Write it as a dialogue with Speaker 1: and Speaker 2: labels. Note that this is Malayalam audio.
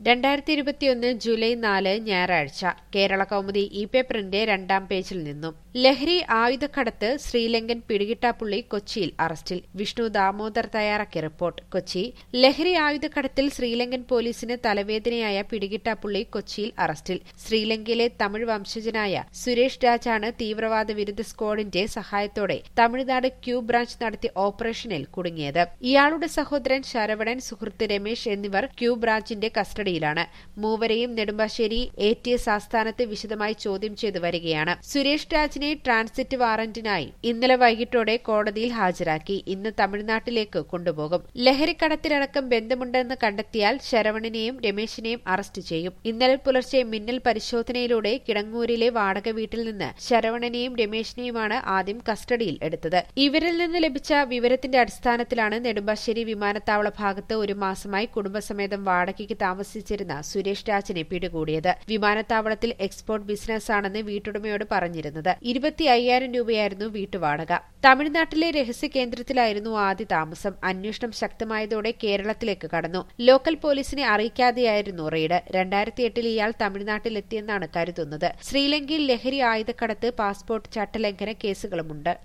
Speaker 1: രണ്ടായിരത്തി ഇരുപത്തിയൊന്ന് ജൂലൈ നാല് ഞായറാഴ്ച കേരള കൗമുദി ഇ പേപ്പറിന്റെ രണ്ടാം പേജിൽ നിന്നും ലഹരി ആയുധക്കടത്ത് ശ്രീലങ്കൻ പിടികിട്ടാപ്പുള്ളി കൊച്ചിയിൽ അറസ്റ്റിൽ വിഷ്ണു ദാമോദർ തയ്യാറാക്കിയ റിപ്പോർട്ട് കൊച്ചി ലഹരി ആയുധക്കടത്തിൽ ശ്രീലങ്കൻ പോലീസിന് തലവേദനയായ പിടികിട്ടാപ്പുള്ളി കൊച്ചിയിൽ അറസ്റ്റിൽ ശ്രീലങ്കയിലെ തമിഴ് വംശജനായ സുരേഷ് രാജാണ് തീവ്രവാദ വിരുദ്ധ സ്ക്വാഡിന്റെ സഹായത്തോടെ തമിഴ്നാട് ക്യൂ ബ്രാഞ്ച് നടത്തിയ ഓപ്പറേഷനിൽ കുടുങ്ങിയത് ഇയാളുടെ സഹോദരൻ ശരവണൻ സുഹൃത്ത് രമേശ് എന്നിവർ ക്യൂ ബ്രാഞ്ചിന്റെ കസ്റ്റഡിയിലാണ് മൂവരെയും നെടുമ്പാശ്ശേരി എ ടി എസ് ആസ്ഥാനത്ത് വിശദമായി ചോദ്യം ചെയ്തു വരികയാണ് സുരേഷ് രാജിനെ ട്രാൻസിറ്റ് വാറന്റിനായി ഇന്നലെ വൈകിട്ടോടെ കോടതിയിൽ ഹാജരാക്കി ഇന്ന് തമിഴ്നാട്ടിലേക്ക് കൊണ്ടുപോകും ലഹരിക്കടത്തിലടക്കം ബന്ധമുണ്ടെന്ന് കണ്ടെത്തിയാൽ ശരവണനെയും രമേശിനെയും അറസ്റ്റ് ചെയ്യും ഇന്നലെ പുലർച്ചെ മിന്നൽ പരിശോധനയിലൂടെ കിടങ്ങൂരിലെ വാടക വീട്ടിൽ നിന്ന് ശരവണനെയും രമേശിനെയുമാണ് ആദ്യം കസ്റ്റഡിയിൽ എടുത്തത് ഇവരിൽ നിന്ന് ലഭിച്ച വിവരത്തിന്റെ അടിസ്ഥാനത്തിലാണ് നെടുമ്പാശ്ശേരി വിമാനത്താവള ഭാഗത്ത് ഒരു മാസമായി കുടുംബസമേതം വാടകയ്ക്ക് താമസിച്ചിരുന്ന സുരേഷ് രാജിനെ പിടികൂടിയത് വിമാനത്താവളത്തിൽ എക്സ്പോർട്ട് ബിസിനസ്സാണെന്ന് വീട്ടുടമയോട് പറഞ്ഞിരുന്നത് ഇരുപത്തി അയ്യായിരം രൂപയായിരുന്നു വീട്ടുവാടക തമിഴ്നാട്ടിലെ രഹസ്യ കേന്ദ്രത്തിലായിരുന്നു ആദ്യ താമസം അന്വേഷണം ശക്തമായതോടെ കേരളത്തിലേക്ക് കടന്നു ലോക്കൽ പോലീസിനെ അറിയിക്കാതെയായിരുന്നു റെയ്ഡ് രണ്ടായിരത്തി എട്ടിൽ ഇയാൾ തമിഴ്നാട്ടിലെത്തിയെന്നാണ് കരുതുന്നത് ശ്രീലങ്കയിൽ ലഹരി ആയുധക്കടത്ത് പാസ്പോർട്ട് ചട്ടലംഘന കേസുകളുമുണ്ട്